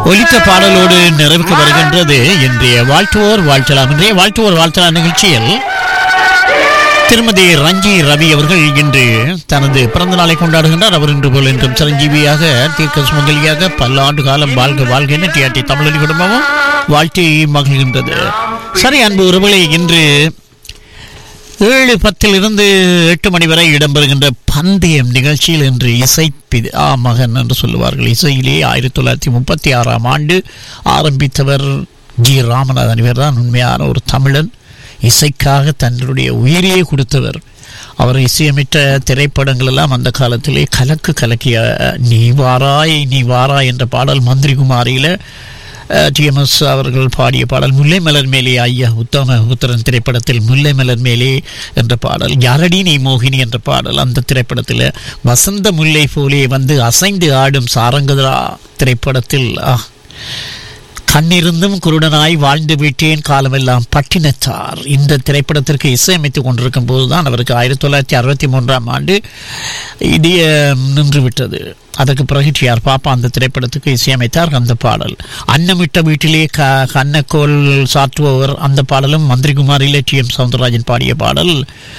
ஒலித்த பாடலோடு நிறைவுக்கு வருகின்றது இன்றைய வாழ்த்துவோர் வாழ்த்தலாம் இன்றைய வாழ்த்துவோர் வாழ்த்தலாம் நிகழ்ச்சியில் திருமதி ரஞ்சி ரவி அவர்கள் இன்று தனது பிறந்த நாளை கொண்டாடுகின்றார் அவர் இன்று போல் என்றும் சிரஞ்சீவியாக தீர்க்க சுமங்கலியாக பல்லாண்டு காலம் வாழ்க வாழ்க என டிஆர்டி தமிழொலி குடும்பமும் வாழ்த்தி மகிழ்கின்றது சரி அன்பு உறவுகளை இன்று ஏழு பத்திலிருந்து எட்டு மணி வரை இடம்பெறுகின்ற பந்தயம் நிகழ்ச்சியில் இன்று இசை ஆ மகன் என்று சொல்லுவார்கள் இசையிலே ஆயிரத்தி தொள்ளாயிரத்தி முப்பத்தி ஆறாம் ஆண்டு ஆரம்பித்தவர் ஜி ராமநாதன் இவர் தான் உண்மையான ஒரு தமிழன் இசைக்காக தன்னுடைய உயிரையே கொடுத்தவர் அவர் இசையமைத்த திரைப்படங்கள் எல்லாம் அந்த காலத்திலே கலக்கு கலக்கிய நீ வாராய் நீ வாராய் என்ற பாடல் மந்திரிகுமாரியில் டிஎம்எஸ் அவர்கள் பாடிய பாடல் முல்லை மலர் மேலே ஐயா உத்தம உத்தரன் திரைப்படத்தில் முல்லை மலர் மேலே என்ற பாடல் யாரடி நீ மோகினி என்ற பாடல் அந்த திரைப்படத்தில் வசந்த முல்லை போலே வந்து அசைந்து ஆடும் சாரங்கதரா திரைப்படத்தில் ஆ கண்ணிருந்தும் குருடனாய் வாழ்ந்து விட்டேன் காலமெல்லாம் பட்டினத்தார் இந்த திரைப்படத்திற்கு இசையமைத்துக் கொண்டிருக்கும் போதுதான் அவருக்கு ஆயிரத்தி தொள்ளாயிரத்தி அறுபத்தி மூன்றாம் ஆண்டு இடிய நின்று விட்டது அதற்கு பிறகு டிஆர் பாப்பா அந்த திரைப்படத்துக்கு இசையமைத்தார் அந்த பாடல் அன்னமிட்ட வீட்டிலே க கண்ணக்கோல் சாற்றுபவர் அந்த பாடலும் மந்திரிகுமாரிலே டி எம் சவுந்தரராஜன் பாடிய பாடல்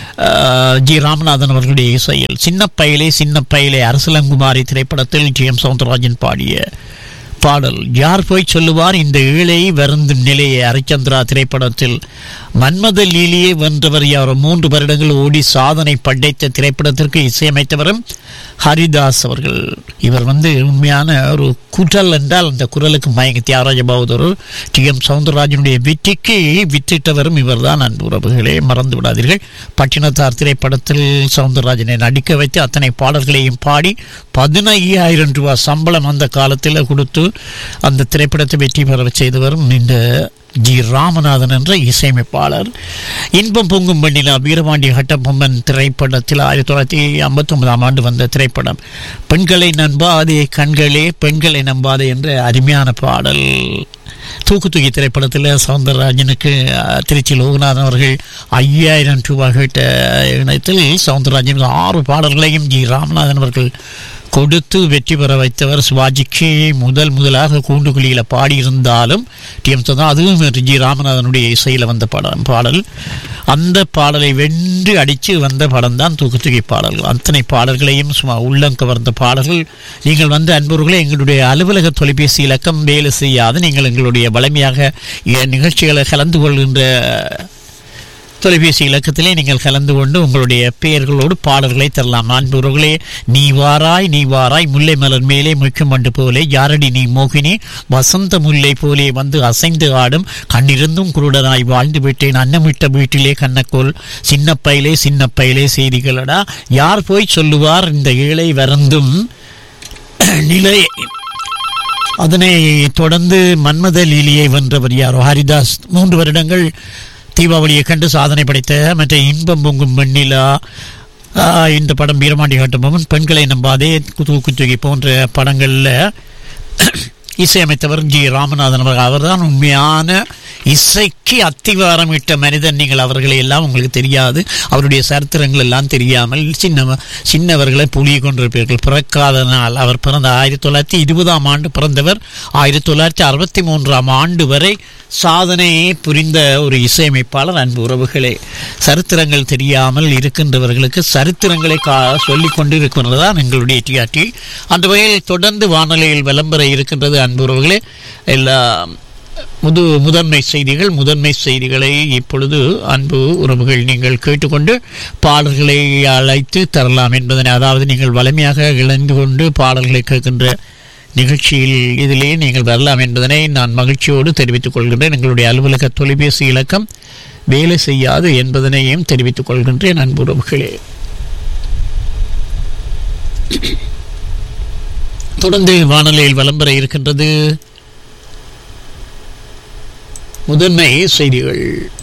ஜி ராமநாதன் அவர்களுடைய இசையில் சின்ன பயிலே சின்ன பயிலே அரசலங்குமாரி திரைப்படத்தில் டி எம் சவுந்தரராஜன் பாடிய பாடல் யார் போய் சொல்லுவார் இந்த ஏழை வருந்தும் நிலையை ஹரிச்சந்திரா திரைப்படத்தில் மன்மத லீலியை வென்றவர் யார் மூன்று வருடங்கள் ஓடி சாதனை படைத்த திரைப்படத்திற்கு இசையமைத்தவரும் ஹரிதாஸ் அவர்கள் இவர் வந்து உண்மையான ஒரு குரல் என்றால் அந்த குரலுக்கு மயங்க தியாகராஜ பகதூர் டி எம் சவுந்தரராஜனுடைய வெற்றிக்கு வித்திட்டவரும் இவர் தான் அன்பு உறவுகளே மறந்து விடாதீர்கள் பட்டினத்தார் திரைப்படத்தில் சவுந்தரராஜனை நடிக்க வைத்து அத்தனை பாடல்களையும் பாடி பதினையாயிரம் ரூபாய் சம்பளம் அந்த காலத்தில் கொடுத்து அந்த திரைப்படத்தை வெற்றி பெற செய்தவரும் இந்த ஜி ராமநாதன் என்ற இசையமைப்பாளர் இன்பம் பொங்கும் பண்ணிலா வீரபாண்டிய கட்டபொம்மன் திரைப்படத்தில் ஆயிரத்தி தொள்ளாயிரத்தி ஐம்பத்தி ஒன்பதாம் ஆண்டு வந்த திரைப்படம் பெண்களை நம்பாதே கண்களே பெண்களை நம்பாதே என்ற அருமையான பாடல் தூக்கு தூக்கி திரைப்படத்தில் சவுந்தரராஜனுக்கு திருச்சி லோகநாதன் அவர்கள் ஐயாயிரம் ரூபாய் கேட்ட இணையத்தில் சவுந்தரராஜன் ஆறு பாடல்களையும் ஜி ராமநாதன் அவர்கள் கொடுத்து வெற்றி பெற வைத்தவர் சிவாஜிக்கு முதல் முதலாக கூண்டுகுழியில் பாடியிருந்தாலும் டி எம் தான் அதுவும் ஜி ராமநாதனுடைய இசையில் வந்த படம் பாடல் அந்த பாடலை வென்று அடித்து வந்த படம் தான் தூக்கு தூக்கி பாடல்கள் அத்தனை பாடல்களையும் சும்மா உள்ளம் கவர்ந்த பாடல்கள் நீங்கள் வந்து அன்பர்களே எங்களுடைய அலுவலக தொலைபேசி இலக்கம் வேலை செய்யாது நீங்கள் எங்களுடைய வலிமையாக நிகழ்ச்சிகளை கலந்து கொள்கின்ற தொலைபேசி இலக்கத்திலே நீங்கள் கலந்து கொண்டு உங்களுடைய பெயர்களோடு பாடல்களை தரலாம் அன்புறவுகளே நீ வாராய் நீ வாராய் முல்லை மலர் மேலே முய்க்கும் மண்டு போலே யாரடி நீ மோகினி வசந்த முல்லை போலே வந்து அசைந்து ஆடும் கண்ணிருந்தும் குருடனாய் வாழ்ந்து விட்டேன் அன்னமிட்ட வீட்டிலே கண்ணக்கோல் சின்ன பையிலே சின்ன பையிலே செய்திகளடா யார் போய் சொல்லுவார் இந்த ஏழை வருந்தும் நிலை அதனை தொடர்ந்து மன்மத லீலியை வென்றவர் யாரோ ஹரிதாஸ் மூன்று வருடங்கள் தீபாவளியை கண்டு சாதனை படைத்த மற்ற இன்பம் பொங்கும் வெண்ணிலா இந்த படம் வீரமாண்டி காட்டுபவன் பெண்களை நம்பாதே தூக்குத்தூக்கி போன்ற படங்களில் இசையமைத்தவர் ஜி ராமநாதன் அவர்கள் அவர்தான் உண்மையான இசைக்கு அத்திவாரம் இட்ட மனிதன் நீங்கள் அவர்களை எல்லாம் உங்களுக்கு தெரியாது அவருடைய சரித்திரங்கள் எல்லாம் தெரியாமல் சின்ன சின்னவர்களை புளிய கொண்டிருப்பீர்கள் பிறக்காத நாள் அவர் பிறந்த ஆயிரத்தி தொள்ளாயிரத்தி இருபதாம் ஆண்டு பிறந்தவர் ஆயிரத்தி தொள்ளாயிரத்தி அறுபத்தி மூன்றாம் ஆண்டு வரை சாதனையை புரிந்த ஒரு இசையமைப்பாளர் அன்பு உறவுகளே சரித்திரங்கள் தெரியாமல் இருக்கின்றவர்களுக்கு சரித்திரங்களை கா சொல்லிக் கொண்டு இருக்கின்றதான் எங்களுடைய டிஆர்டி அந்த வகையில் தொடர்ந்து வானொலியில் விளம்பர இருக்கின்றது அன்பு உறவுகளே எல்லா முது முதன்மை செய்திகள் முதன்மை செய்திகளை இப்பொழுது அன்பு உறவுகள் நீங்கள் கேட்டுக்கொண்டு பாடல்களை அழைத்து தரலாம் என்பதனை அதாவது நீங்கள் வலிமையாக இழந்து கொண்டு பாடல்களை கேட்கின்ற நிகழ்ச்சியில் இதிலே நீங்கள் வரலாம் என்பதனை நான் மகிழ்ச்சியோடு தெரிவித்துக் கொள்கின்றேன் எங்களுடைய அலுவலக தொலைபேசி இலக்கம் வேலை செய்யாது என்பதனையும் தெரிவித்துக் கொள்கின்றேன் அன்புறவுகளே தொடர்ந்து வானொலியில் விளம்பர இருக்கின்றது முதன்மை செய்திகள்